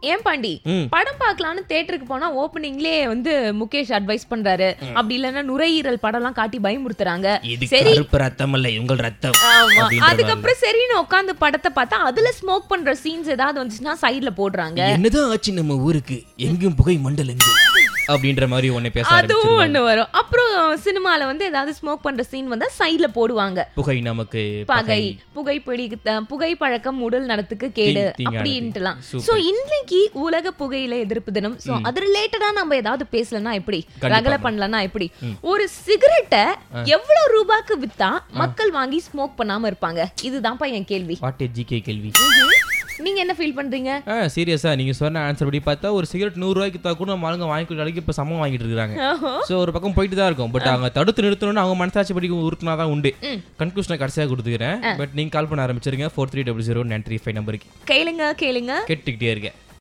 ஏன் பாண்டி படம் பார்க்கலாம்னு தேட்டருக்கு போனா ஓப்பனிங்லயே வந்து முகேஷ் அட்வைஸ் பண்றாரு அப்படி இல்லைன்னா நுரையீரல் படம் எல்லாம் காட்டி பயமுறுத்துறாங்க இது சரி கருப்பு ரத்தம் இல்ல உங்கள் ரத்தம் ஆமா. அப்படின்ற மாதிரி. அதுக்கப்புறம் சரின்னு உட்காந்து படத்தை பார்த்தா அதுல ஸ்மோக் பண்ற சீன்ஸ் ஏதாவது வந்துச்சுன்னா சைடுல போடுறாங்க என்னதான் ஆச்சு நம்ம ஊருக்கு எங்கும் புகை மண்டல் எங்கு அப்படின்ற மாதிரி ஒண்ணு பேச அதுவும் ஆரம்பிச்சிருவாங்க. ஒண்ணு வரும் அப்புறம் சினிமால வந்து ஏதாவது ஸ்மோக் பண்ற சீன் வந்தா சைடுல போடுவாங்க புகை நமக்கு பகை புகைப்பிடி த- புகைப்பழக்கம் உடல் நலத்துக்கு கேடு தீ- தீங்கானது. அப்படின்ட்டுலாம் Super. சோ இன்னைக்கு உலக புகையில எதிர்ப்பு தினம் சோ அது ரிலேட்டடா நம்ம ஏதாவது பேசலனா எப்படி ரகல பண்ணலனா எப்படி ஒரு சிகரெட்டை எவ்வளவு ரூபாய்க்கு வித்தா மக்கள் வாங்கி ஸ்மோக் பண்ணாம இருப்பாங்க இதுதான்ப்பா என் கேள்வி வாட் ஜிகே கேள்வி ம்ஹும். நீங்க என்ன ஃபீல் பண்றீங்க ஆ சீரியஸா நீங்க சொன்ன ஆன்சர் படி பார்த்தா ஒரு சிகரெட் நூறு ரூபாய்க்கு தா கூட நம்ம ஆளுங்க வாங்கிக்கிற அளவுக்கு இப்ப சமம் வாங்கிட்டு இருக்காங்க சோ ஒரு பக்கம் போயிட்டு தான் இருக்கும் பட் அவங்க தடுத்து நிறுத்தணும்னு அவங்க மனசாட்சி படி உறுத்தினா தான் உண்டு கன்க்ளூஷனை கடைசியாக கொடுத்துக்கிறேன் பட் நீங்க கால் பண்ண ஆரம்பிச்சிருங்க four three double zero nine three five நம்பருக்கு கேளுங்க கேளுங்க கேட்டுக்கிட்டே இருக்கேன்